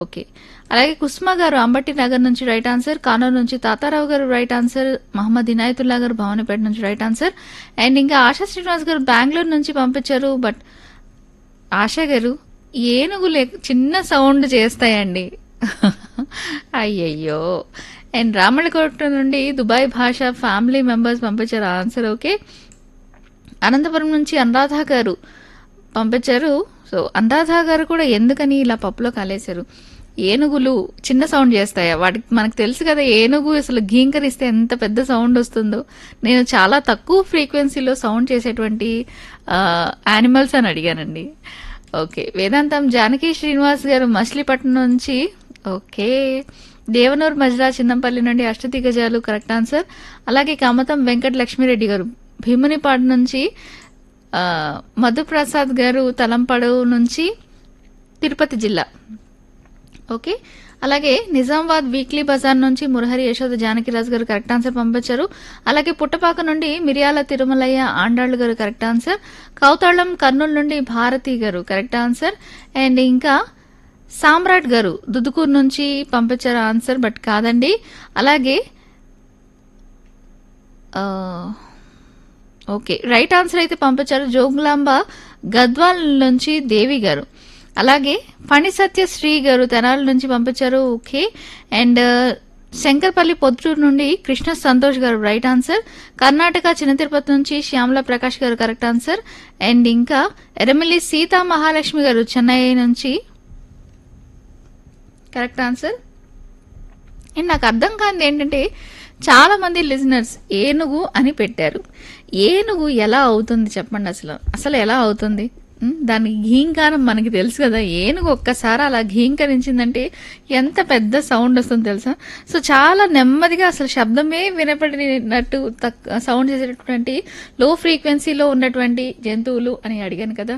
okay అలాగే కుస్మా గారు అంబటి నగర్ నుంచి రైట్ ఆన్సర్ కానూరు నుంచి తాతారావు గారు రైట్ ఆన్సర్ మహమ్మద్ ఇనాయతుల్లా గారు భవానీపేట నుంచి రైట్ ఆన్సర్ అండ్ ఇంకా ఆశా శ్రీనివాస్ గారు బెంగళూరు నుంచి పంపించారు బట్ ఆశా గారు ఏనుగులు ఎక్- చిన్న సౌండ్ చేస్తాయండి అయ్యయ్యో అండ్ రామణకోట నుండి దుబాయ్ భాష ఫ్యామిలీ మెంబర్స్ పంపించారు ఆన్సర్ ఓకే అనంతపురం నుంచి అనురాధ గారు పంపించారు సో అనురాధ గారు కూడా ఎందుకని ఇలా పప్పులో కాలేశారు ఏనుగులు చిన్న సౌండ్ చేస్తాయా వాటికి మనకు తెలుసు కదా ఏనుగు అసలు గీంకరిస్తే ఎంత పెద్ద సౌండ్ వస్తుందో నేను చాలా తక్కువ ఫ్రీక్వెన్సీలో సౌండ్ చేసేటువంటి యానిమల్స్ అని అడిగానండి ఓకే వేదాంతం జానకి శ్రీనివాస్ గారు మచిలీపట్నం నుంచి ఓకే దేవనూరు మజ్రా చిన్నంపల్లి నుండి అష్టదిగ్గజాలు కరెక్ట్ ఆన్సర్ అలాగే కమతం వెంకట లక్ష్మీరెడ్డి గారు భీమునిపాడు నుంచి ఆ, మధుప్రసాద్ గారు తలంపడు నుంచి తిరుపతి జిల్లా ఓకే అలాగే నిజామాబాద్ వీక్లీ బజార్ నుంచి మురహరి యశోద జానకిరాజు గారు కరెక్ట్ ఆన్సర్ పంపించారు అలాగే పుట్టపాక నుండి మిరియాల తిరుమలయ్య ఆండాళ్ళు గారు కరెక్ట్ ఆన్సర్ కౌతాళం కర్నూలు నుండి భారతి గారు కరెక్ట్ ఆన్సర్ అండ్ ఇంకా సామ్రాట్ గారు దుదుకూరు నుంచి పంపించారు ఆన్సర్ బట్ కాదండి అలాగే ఆ, ఓకే రైట్ ఆన్సర్ అయితే పంపించారు జోగులాంబ గద్వాల్ నుంచి దేవి గారు అలాగే ఫణి సత్య శ్రీ గారు తెనాలి నుంచి పంపించారు ఓకే అండ్ శంకర్పల్లి పొద్దుటూరు నుండి కృష్ణ సంతోష్ గారు రైట్ ఆన్సర్ కర్ణాటక చిన్న తిరుపతి నుంచి శ్యామల ప్రకాష్ గారు కరెక్ట్ ఆన్సర్ అండ్ ఇంకా ఎరమిలి సీతా మహాలక్ష్మి గారు చెన్నై నుంచి కరెక్ట్ ఆన్సర్ అండ్ నాకు అర్థం కానిది ఏంటంటే చాలా మంది లిజనర్స్ ఏనుగు అని పెట్టారు ఏనుగు ఎలా అవుతుంది చెప్పండి అసలు అసలు ఎలా అవుతుంది ఉమ్, దాని ఘీంకారం మనకి తెలుసు కదా ఏనుగు ఒక్కసారి అలా ఘీంకరించిందంటే ఎంత పెద్ద సౌండ్ వస్తుందో తెలుసా సో చాలా నెమ్మదిగా అసలు శబ్దమే వినపడినట్టు తక్ సౌండ్ చేసేటటువంటి లో ఫ్రీక్వెన్సీలో ఉన్నటువంటి జంతువులు అని అడిగాను కదా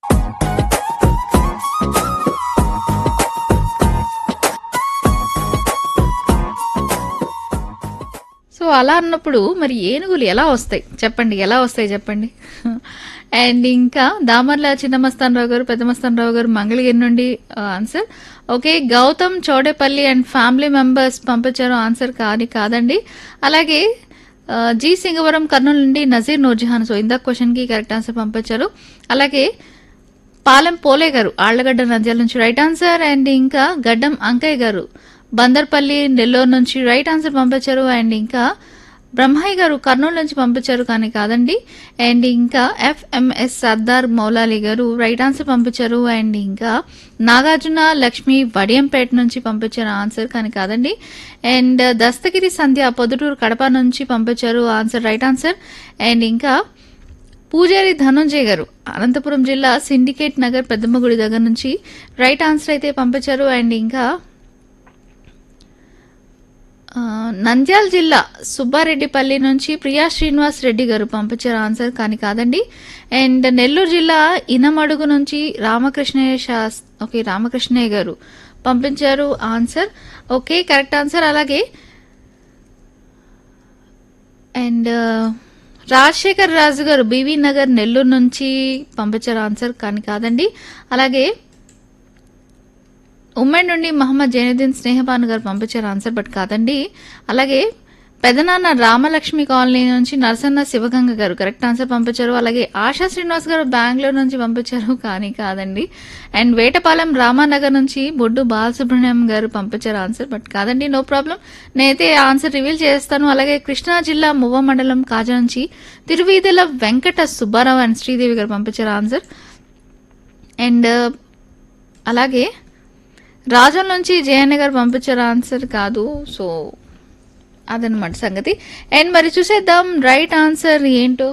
సో అలా అన్నప్పుడు మరి ఏనుగులు ఎలా వస్తాయి చెప్పండి ఎలా వస్తాయి చెప్పండి అండ్ ఇంకా దామర్ల చిన్నమస్తానరావు గారు పెద్దమస్తానరావు గారు మంగళగిరి నుండి answer okay Gautam Chowdepalli and family members పంపించారు ఆన్సర్ కానీ కాదండి అలాగే ఆ, జి సింగవరం కర్నూలు నుండి నజీర్ నూర్జహాన్ సో ఇందాక క్వశ్చన్కి కరెక్ట్ ఆన్సర్ పంపించారు అలాగే పాలెం పోలే గారు ఆళ్లగడ్డ నంద్యాల నుంచి రైట్ ఆన్సర్ అండ్ ఇంకా గడ్డం అంకయ్య గారు బందర్పల్లి నెల్లూరు నుంచి రైట్ ఆన్సర్ పంపించారు అండ్ ఇంకా బ్రహ్మయ్య గారు కర్నూలు నుంచి పంపించారు కానీ కాదండి అండ్ ఇంకా ఎఫ్ఎంఎస్ సర్దార్ మౌలాలి గారు రైట్ ఆన్సర్ పంపించారు అండ్ ఇంకా నాగార్జున లక్ష్మి వడియంపేట నుంచి పంపించారు ఆన్సర్ కానీ కాదండి అండ్ దస్తగిరి సంధ్య పొద్దుటూరు కడప నుంచి పంపించారు ఆన్సర్ రైట్ ఆన్సర్ అండ్ ఇంకా పూజారి ధనుంజయ్ గారు అనంతపురం జిల్లా సిండికేట్ నగర్ పెద్దమ్మగుడి దగ్గర నుంచి రైట్ ఆన్సర్ అయితే పంపించారు అండ్ ఇంకా ఆ, నంద్యాల జిల్లా సుబ్బారెడ్డిపల్లి నుంచి ప్రియా శ్రీనివాస్ రెడ్డి గారు పంపించారు ఆన్సర్ కానీ కాదండి అండ్ నెల్లూరు జిల్లా ఇనమడుగు నుంచి రామకృష్ణయ్య శాస్ ఓకే రామకృష్ణయ్య గారు పంపించారు ఆన్సర్ ఓకే కరెక్ట్ ఆన్సర్ అలాగే అండ్ రాజశేఖర్ రాజు గారు బీవీ నగర్ నెల్లూరు నుంచి పంపించారు ఆన్సర్ కానీ కాదండి అలాగే ఉమ్మడి నుండి మహమ్మద్ జైనుద్దీన్ స్నేహపాన్ గారు పంపించారు ఆన్సర్ బట్ కాదండి అలాగే పెదనాన్న రామలక్ష్మి కాలనీ నుంచి నరసన్న శివగంగ గారు కరెక్ట్ ఆన్సర్ పంపించారు అలాగే ఆశా శ్రీనివాస్ గారు బెంగళూరు నుంచి పంపించారు కానీ కాదండి అండ్ వేటపాలెం రామానగర్ నుంచి బొడ్డు బాలసుబ్రహ్మణ్యం గారు పంపించారు ఆన్సర్ బట్ కాదండి నో ప్రాబ్లం నేనైతే ఆన్సర్ రివీల్ చేస్తాను అలాగే కృష్ణా జిల్లా మువ్వ మండలం కాజా నుంచి తిరువీధుల వెంకట సుబ్బారావు అండ్ శ్రీదేవి గారు పంపించారు ఆన్సర్ అండ్ అలాగే రాజం నుంచి జయన్న గారు పంపించారు ఆన్సర్ కాదు సో అదనమాట సంగతి అండ్ మరి చూసేద్దాం రైట్ ఆన్సర్ ఏంటో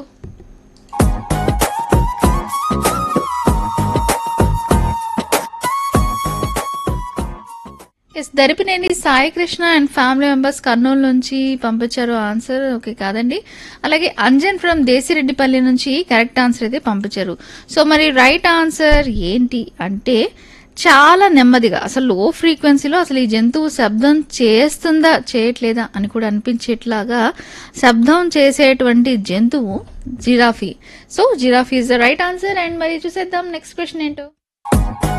S Daripineni Sai Krishna and family members Kurnool నుంచి పంపించారు ఆన్సర్ ఓకే కాదండి అలాగే అంజన్ ఫ్రమ్ దేశిరెడ్డిపల్లి నుంచి కరెక్ట్ ఆన్సర్ అయితే పంపించారు సో మరి రైట్ ఆన్సర్ ఏంటి అంటే చాలా నెమ్మదిగా అసలు లో ఫ్రీక్వెన్సీలో అసలు ఈ జంతువు శబ్దం చేస్తుందా చేయట్లేదా అని కూడా అనిపించేట్లాగా శబ్దం చేసేటువంటి జంతువు giraffe so giraffe is the right answer and మరి చూసేద్దాం నెక్స్ట్ క్వశ్చన్ ఏంటో